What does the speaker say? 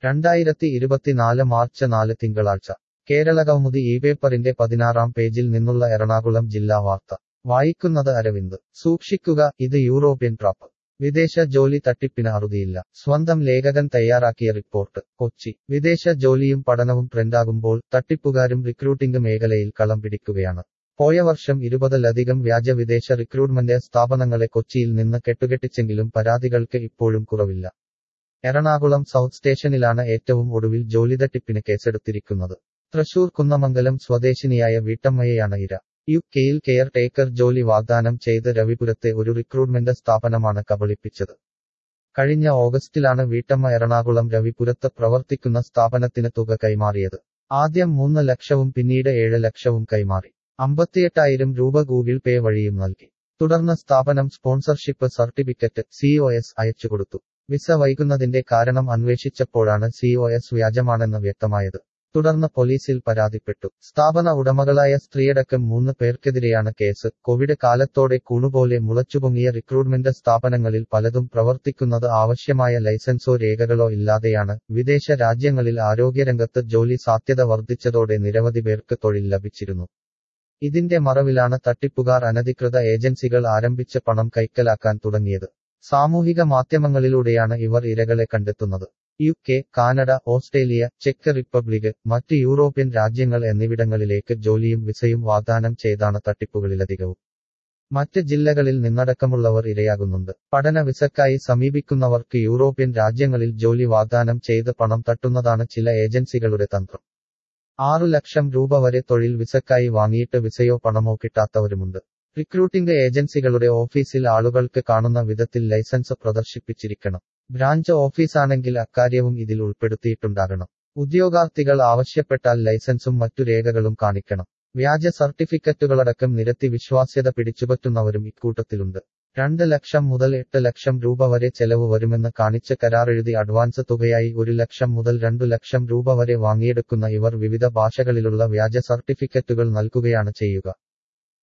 രണ്ടായിരത്തി ഇരുപത്തിനാല് മാർച്ച് നാല് തിങ്കളാഴ്ച കേരളകൗമുദി ഈ പേപ്പറിന്റെ പതിനാറാം പേജിൽ നിന്നുള്ള എറണാകുളം ജില്ലാ വാർത്ത വായിക്കുന്നത് അരവിന്ദ് സൂക്ഷിക്കുക ഇത് യൂറോപ്യൻ ട്രാപ്പ് വിദേശ ജോലി തട്ടിപ്പിന് അറുതിയില്ല സ്വന്തം ലേഖകൻ തയ്യാറാക്കിയ റിപ്പോർട്ട് കൊച്ചി വിദേശ ജോലിയും പഠനവും ട്രെൻഡാകുമ്പോൾ തട്ടിപ്പുകാരും റിക്രൂട്ടിംഗ് മേഖലയിൽ കളം പിടിക്കുകയാണ് പോയ വർഷം ഇരുപതിലധികം വ്യാജ വിദേശ റിക്രൂട്ട്മെന്റ് സ്ഥാപനങ്ങളെ കൊച്ചിയിൽ നിന്ന് കെട്ടുകെട്ടിച്ചെങ്കിലും പരാതികൾക്ക് ഇപ്പോഴും കുറവില്ല എറണാകുളം സൗത്ത് സ്റ്റേഷനിലാണ് ഏറ്റവും ഒടുവിൽ ജോലി തട്ടിപ്പിന് കേസെടുത്തിരിക്കുന്നത് തൃശൂർ കുന്നമംഗലം സ്വദേശിനിയായ വീട്ടമ്മയെയാണ് ഇര യു കെയിൽ കെയർ ടേക്കർ ജോലി വാഗ്ദാനം ചെയ്ത് രവിപുരത്തെ ഒരു റിക്രൂട്ട്മെന്റ് സ്ഥാപനമാണ് കബളിപ്പിച്ചത് കഴിഞ്ഞ ഓഗസ്റ്റിലാണ് വീട്ടമ്മ എറണാകുളം രവിപുരത്ത് പ്രവർത്തിക്കുന്ന സ്ഥാപനത്തിന് തുക കൈമാറിയത് ആദ്യം മൂന്ന് ലക്ഷവും പിന്നീട് ഏഴ് ലക്ഷവും കൈമാറി അമ്പത്തിയെട്ടായിരം രൂപ ഗൂഗിൾ പേ വഴിയും നൽകി തുടർന്ന് സ്ഥാപനം സ്പോൺസർഷിപ്പ് സർട്ടിഫിക്കറ്റ് സിഒഎസ് അയച്ചുകൊടുത്തു വിസ വൈകുന്നതിന്റെ കാരണം അന്വേഷിച്ചപ്പോഴാണ് സിഒഎസ് വ്യാജമാണെന്ന് വ്യക്തമായത് തുടർന്ന് പോലീസിൽ പരാതിപ്പെട്ടു സ്ഥാപന ഉടമകളായ സ്ത്രീയടക്കം മൂന്ന് പേർക്കെതിരെയാണ് കേസ് കോവിഡ് കാലത്തോടെ കൂണുപോലെ മുളച്ചുപൊങ്ങിയ റിക്രൂട്ട്മെന്റ് സ്ഥാപനങ്ങളിൽ പലതും പ്രവർത്തിക്കുന്നത് ആവശ്യമായ ലൈസൻസോ രേഖകളോ ഇല്ലാതെയാണ് വിദേശ രാജ്യങ്ങളിൽ ആരോഗ്യരംഗത്ത് ജോലി സാധ്യത വർദ്ധിച്ചതോടെ നിരവധി പേർക്ക് തൊഴിൽ ലഭിച്ചിരുന്നു ഇതിന്റെ മറവിലാണ് തട്ടിപ്പുകാർ അനധികൃത ഏജൻസികൾ ആരംഭിച്ച് പണം കൈക്കലാക്കാൻ തുടങ്ങിയത് സാമൂഹിക മാധ്യമങ്ങളിലൂടെയാണ് ഇവർ ഇരകളെ കണ്ടെത്തുന്നത് യു കെ കാനഡ ഓസ്ട്രേലിയ ചെക്ക് റിപ്പബ്ലിക് മറ്റ് യൂറോപ്യൻ രാജ്യങ്ങൾ എന്നിവിടങ്ങളിലേക്ക് ജോലിയും വിസയും വാഗ്ദാനം ചെയ്താണ് തട്ടിപ്പുകളിലധികവും മറ്റ് ജില്ലകളിൽ നിന്നടക്കമുള്ളവർ ഇരയാകുന്നുണ്ട് പഠന വിസക്കായി സമീപിക്കുന്നവർക്ക് യൂറോപ്യൻ രാജ്യങ്ങളിൽ ജോലി വാഗ്ദാനം ചെയ്ത് പണം തട്ടുന്നതാണ് ചില ഏജൻസികളുടെ തന്ത്രം ആറു ലക്ഷം രൂപ വരെ തൊഴിൽ വിസക്കായി വാങ്ങിയിട്ട് വിസയോ പണമോ കിട്ടാത്തവരുമുണ്ട് റിക്രൂട്ടിംഗ് ഏജൻസികളുടെ ഓഫീസിൽ ആളുകൾക്ക് കാണുന്ന വിധത്തിൽ ലൈസൻസ് പ്രദർശിപ്പിച്ചിരിക്കണം ബ്രാഞ്ച് ഓഫീസാണെങ്കിൽ അക്കാര്യവും ഇതിൽ ഉൾപ്പെടുത്തിയിട്ടുണ്ടാകണം ഉദ്യോഗാർത്ഥികൾ ആവശ്യപ്പെട്ടാൽ ലൈസൻസും മറ്റു രേഖകളും കാണിക്കണം വ്യാജ സർട്ടിഫിക്കറ്റുകളടക്കം നിരത്തി വിശ്വാസ്യത പിടിച്ചുപറ്റുന്നവരും ഇക്കൂട്ടത്തിലുണ്ട് രണ്ട് ലക്ഷം മുതൽ എട്ട് ലക്ഷം രൂപ വരെ ചെലവ് വരുമെന്ന് കാണിച്ച് കരാറെഴുതി അഡ്വാൻസ് തുകയായി ഒരു ലക്ഷം മുതൽ രണ്ടു ലക്ഷം രൂപ വരെ വാങ്ങിയെടുക്കുന്ന ഇവർ വിവിധ ഭാഷകളിലുള്ള വ്യാജ സർട്ടിഫിക്കറ്റുകൾ നൽകുകയാണ് ചെയ്യുക